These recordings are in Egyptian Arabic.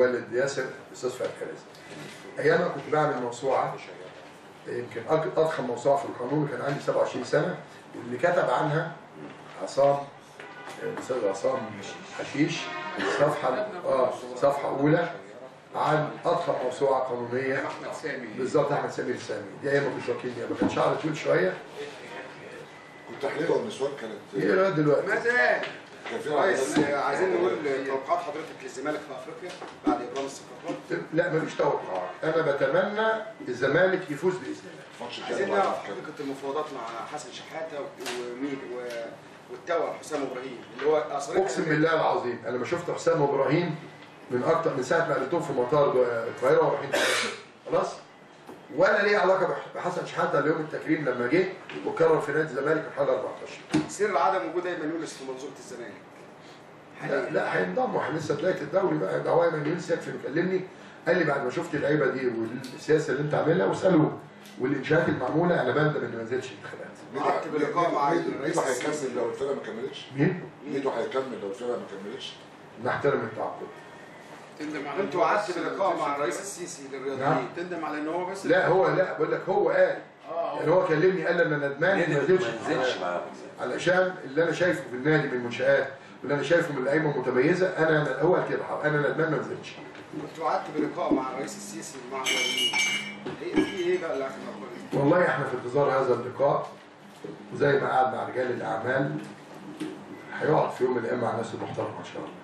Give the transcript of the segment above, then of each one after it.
والد ياسر استاذ فؤاد كريز ايامها كنت بعمل موسوعه يمكن أك- اضخم موسوعه في القانون كان عندي 27 سنه واللي كتب عنها عصام الاستاذ عصام حشيش صفحه اه صفحه اولى عن اضخم موسوعه قانونيه احمد سامي بالظبط احمد سمير السامي دي ايام ما كنت وكيل نيابه كان شعري طويل شويه كنت حليله والنسوان كانت هي لغايه دلوقتي ما زال كان فيها كويس عضلات. آه، عايزين نقول توقعات حضرتك للزمالك في افريقيا بعد ابرام الصفقات لا مفيش توقعات انا بتمنى الزمالك يفوز باذن الله الماتش الجاي عايزين بعد نعرف كده. حقيقه المفاوضات مع حسن شحاته ومين و- والتوأم حسام ابراهيم اللي هو اصريح اقسم بالله العظيم انا لما شفت حسام ابراهيم من اكتر من ساعه ما قابلتهم في مطار القاهره ورايحين خلاص ولا ليه علاقه بح- بحسن شحاته اليوم التكريم لما جه وكرر في نادي الزمالك في الحلقه 14 سر عدم وجود ايمن يونس في منظومه الزمالك لا لا هينضموا احنا لسه بدايه الدوري بقى ده هو ايمن يونس يكفي مكلمني قال لي بعد ما شفت اللعيبه دي والسياسه اللي انت عاملها واسالوه والانشاءات المعموله انا بندم اني ما نزلتش انتخابات وعدت بلقاء مع ميدو الرئيس ميدو السيسي. هيكمل لو الفرقه ما كملتش مين؟ ميدو هيكمل لو الفرقه ما كملتش نحترم التعاقد تندم على انت إن هو وعدت بس بلقاء مع نزلش الرئيس الفرقة؟ السيسي نعم. للرياضيين تندم على ان هو بس لا هو لا بقول لك هو قال اه يعني هو كلمني قال لي انا ندمان إني ما ندم نزلتش ما نزلش معاهم علشان اللي انا شايفه في النادي من المنشآت واللي انا شايفه من اللعيبه المتميزه انا هو قال كده انا ندمان ما نزلتش كنت وعدت بلقاء مع الرئيس السيسي ومع الرياضيين هي في ايه بقى اللي اخر الاخبار دي؟ والله احنا في انتظار هذا اللقاء وزي ما قعد مع رجال الاعمال هيقعد في يوم من الايام مع الناس المحترمه ان شاء الله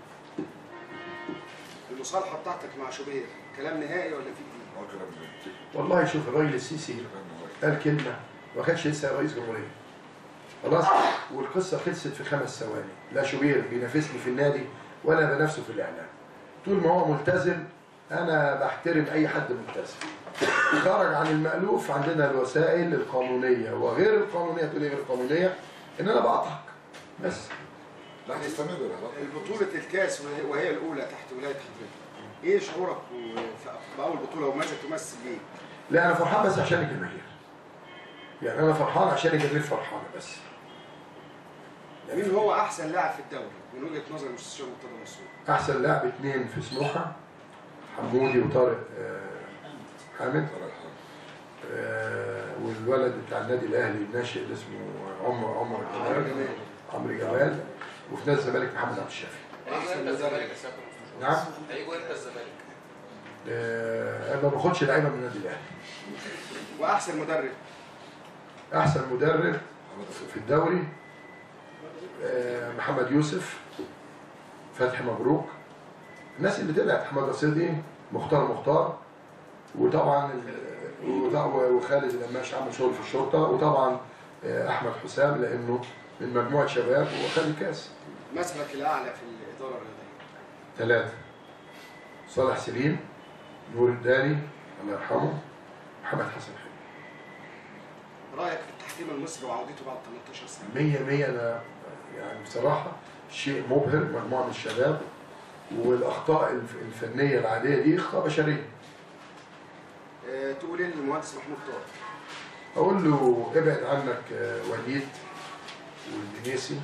المصالحه بتاعتك مع شوبير كلام نهائي ولا في جديد؟ هو كلام جميل. والله شوف الراجل السيسي كلام نهائي. قال كلمه ما كانش لسه رئيس جمهوريه خلاص والقصه خلصت في خمس ثواني لا شوبير بينافسني في النادي ولا بنافسه في الاعلام طول ما هو ملتزم انا بحترم اي حد ملتزم خرج عن المألوف عندنا الوسائل القانونيه وغير القانونيه تقول ايه غير القانونيه ان انا بقطعك بس لا هيستمر العلاقه البطولة الكاس وهي, وهي الأولى تحت ولاية حضرتك إيه شعورك و- في- بأول بطولة وماذا تمثل ليه؟ لا انا فرحان بس عشان الجماهير يعني انا فرحان عشان الجماهير فرحانه بس مين هو أحسن لاعب في الدوري من وجهة نظر المستشار مرتضى منصور؟ احسن لاعب اثنين في سموحه حمودي وطارق آه، حامد آه، والولد بتاع النادي الاهلي الناشئ اللي اسمه عمر عمر جمال عمرو جمال وفي نادي الزمالك محمد عبد الشافي أحسن مدرب نعم هيجوا امتى الزمالك؟ آه، انا ما باخدش لعيبه من النادي الاهلي وأحسن مدرب احسن مدرب في الدوري آه، محمد يوسف فتحي مبروك الناس اللي طلعت احمد رصيدي مختار مختار وطبعا ال- وط- وخالد القماش عمل شغل في الشرطه وطبعا آه، احمد حسام لانه من مجموعه شباب وخد الكاس مثلك الأعلى في الإدارة الرياضية ثلاثه صالح سليم نور الداني الله يرحمه محمد حسن حلمي رأيك في التحكيم المصري وعودته بعد 18 سنة؟ مية مية أنا يعني بصراحة شيء مبهر مجموعة من الشباب والأخطاء الف- الفنية العادية دي أخطاء بشرية آه، تقول إيه للمهندس محمود طارق؟ أقول له ابعد عنك آه، وليد والمنيسي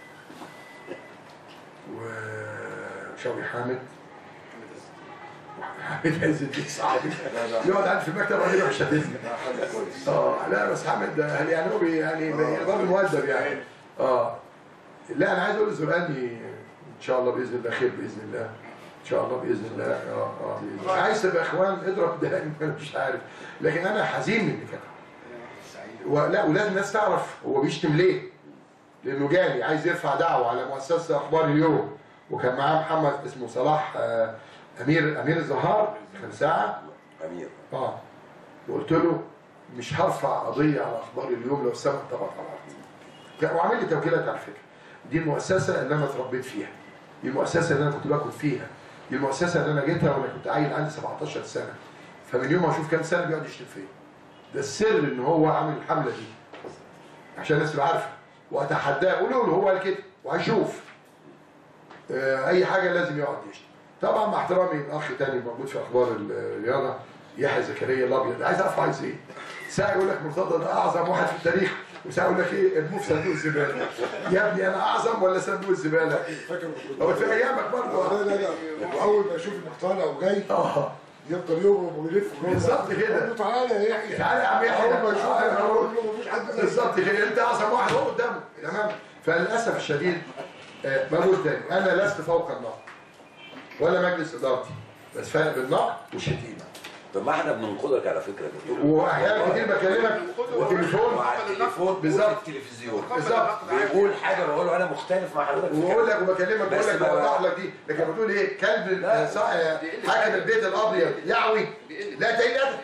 وشوقي حامد حامد عز الدين صعب لا لا يقعد قاعد في المكتب وبعدين يروح شددنا لا حاجه كويس اه لا بس حامد ده يعني يعني هو بي- يعني راجل مؤدب يعني اه لا انا عايز اقول لزرقاني ان شاء الله باذن الله خير باذن الله ان شاء الله باذن الله اه اه باذن الله عايز تبقى اخوان اضرب ده انا مش عارف لكن انا حزين من اللي كتب ولا ولازم الناس تعرف هو بيشتم ليه لانه جالي عايز يرفع دعوه على مؤسسه اخبار اليوم وكان معاه محمد اسمه صلاح آه، امير امير الزهار كان ساعه امير اه وقلت له مش هرفع قضيه على اخبار اليوم لو السمك طبق على الارض كان- وعامل لي توكيلات على فكره دي المؤسسه اللي انا اتربيت فيها دي المؤسسه اللي انا كنت باكل فيها دي المؤسسه اللي انا جيتها وانا كنت عيل عندي 17 سنه فمن يوم ما اشوف كام سنه بيقعد يشتم فيا ده السر ان هو عامل الحمله دي عشان الناس تبقى عارفه واتحداه قولوا له هو قال كده وهيشوف آه، اي حاجه لازم يقعد يشتم طبعا مع احترامي الاخ تاني موجود في اخبار الرياضه يحيى زكريا الابيض عايز اعرف عايز ايه ساعه يقول لك مرتضى ده اعظم واحد في التاريخ وساعة يقول لك ايه ارموه في صندوق الزباله يا ابني انا اعظم ولا صندوق الزباله فاكر هو في ايامك برضه لا لا لا واول ما يشوف انك طالع وجاي اه يفضل يضرب ويلف جوه. بالظبط كده. يقول له تعالى يا يحيى تعالى يا عم يحيى. اول ما يشوف آه، انا آه. اقول له مفيش حد زيك. بالظبط كده انت اعظم واحد هو قدامه تمام فللاسف الشديد آه، بقول تاني انا لست فوق النقد ولا مجلس ادارتي بس فرق بين النقد والشتيمه طب ما احنا بننقدك على فكره يا دكتور واحيانا كتير بكلمك وتليفون وعلى التليفون بالظبط. بالظبط التلفزيون بالظبط بيقول حاجه بقول له انا مختلف مع حضرتك في وبقول كده. لك وبكلمك بقول بس لك ما- بوضح لك دي لكن بتقول ايه كلب لا. آه، صح- آه، حاكم البيت الابيض يعوي لا تقل ادب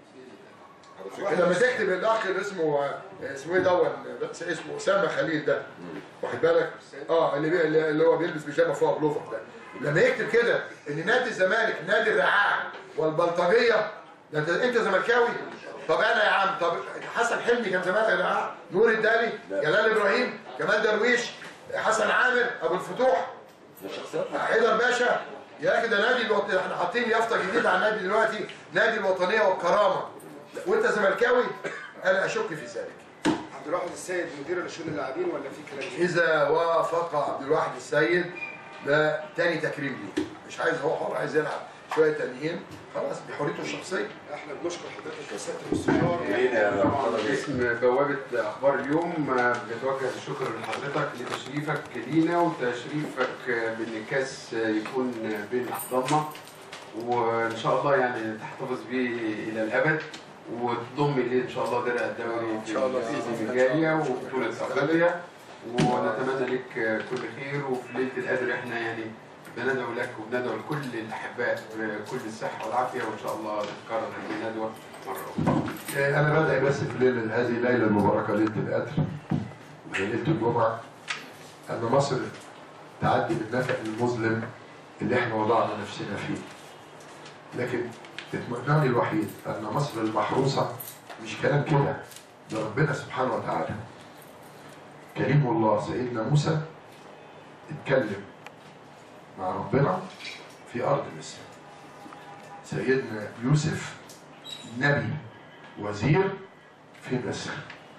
على فكرة لما تكتب الاخ اللي اسمه آه، اسمه ايه دون بس اسمه اسامه خليل ده واخد بالك اه اللي بي... اللي هو بيلبس بيجامه فوق بلوفر ده لما يكتب كده ان نادي الزمالك نادي الرعاع والبلطجيه ده انت انت زملكاوي طب انا يا عم طب حسن حلمي كان زمان الرعاع نور الدالي جلال ابراهيم كمال درويش حسن عامر ابو الفتوح ده شخصيات حيدر باشا يا اخي ده نادي الوط... احنا حاطين يافطه جديده على النادي دلوقتي نادي الوطنيه والكرامه وانت زملكاوي انا اشك في ذلك عبد الواحد السيد مدير لشؤون اللاعبين ولا في كلام جديد؟ اذا وافق عبد الواحد السيد ده تاني تكريم ليه مش عايز هو حر عايز يلعب شويه تانيين خلاص دي حريته الشخصيه احنا بنشكر حضرتك يا سياده المستشار لينا يا محترم. اسم بوابة أخبار اليوم آه، بتوجه الشكر لحضرتك لتشريفك لينا وتشريفك آه، بأن الكاس آه، يكون آه، بين أحضاننا وإن شاء الله يعني تحتفظ به إلى الأبد وتضم إليه إن شاء الله درع الدوري إن شاء الله بإذن السنة الله. الجاية وبطولة أفريقيا ونتمنى لك آه، كل خير وفي ليلة القدر إحنا يعني بندعو لك وبندعو لكل الأحباء بكل الصحة والعافية وإن شاء الله نتكرر هذه الندوة مرة أخرى. انا بدعي بس في ليله هذه الليله المباركه ليله القدر وهي ليله الجمعه ان مصر تعدي بالنفق المظلم اللي احنا وضعنا نفسنا فيه لكن اطمئناني الوحيد ان مصر المحروسه مش كلام كده ده ربنا سبحانه وتعالى كريم الله سيدنا موسى اتكلم مع ربنا في ارض مصر سيدنا يوسف نبي وزير في مصر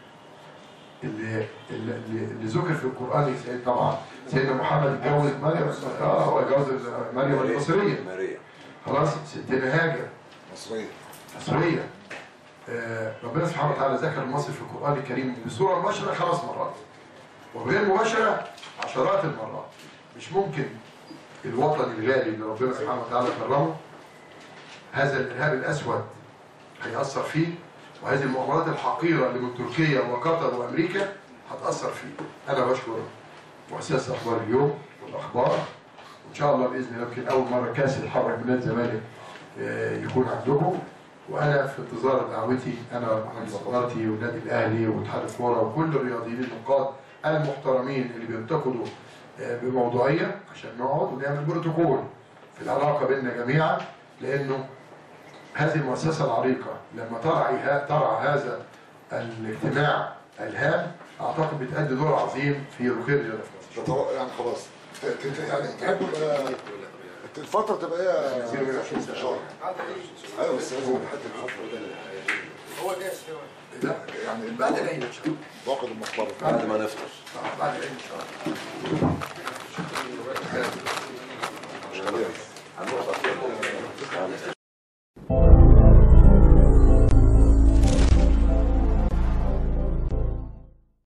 اللي اللي, اللي ذكر في القران سيد طبعا سيدنا محمد اتجوز مريم اه هو اتجوز مريم المصريه ماريا خلاص ستنا هاجر مصرية مصريه آه ربنا سبحانه وتعالى ذكر مصر في القران الكريم بصوره مباشره خمس مرات وغير مباشره عشرات المرات مش ممكن الوطن الغالي اللي ربنا سبحانه وتعالى كرمه هذا الارهاب الاسود هيأثر فيه وهذه المؤامرات الحقيرة اللي من تركيا وقطر وأمريكا هتأثر فيه أنا بشكر مؤسسة أخبار اليوم والأخبار وإن شاء الله بإذن الله يمكن أول مرة كاس يتحرك من الزمالك آه، يكون عندكم وأنا في انتظار دعوتي أنا ومهندس إدارتي والنادي الأهلي واتحاد الكورة وكل الرياضيين النقاد المحترمين اللي بينتقدوا آه، بموضوعية عشان نقعد ونعمل بروتوكول في العلاقة بيننا جميعا لأنه هذه المؤسسة العريقة لما ترعي ها- ترعى هذا الاجتماع الهام أعتقد بتأدي دور عظيم في رقي الرياضة في مصر. تطو- يعني خلاص ت- ت- يعني تحب يبقى الفترة تبقى ايه يا مستشار؟ ايوه بس لازم نحدد الفترة هو جاهز لا يعني بعد العيد إن شاء الله باقي المقبرة بعد ما نفطر بعد العيد إن شاء الله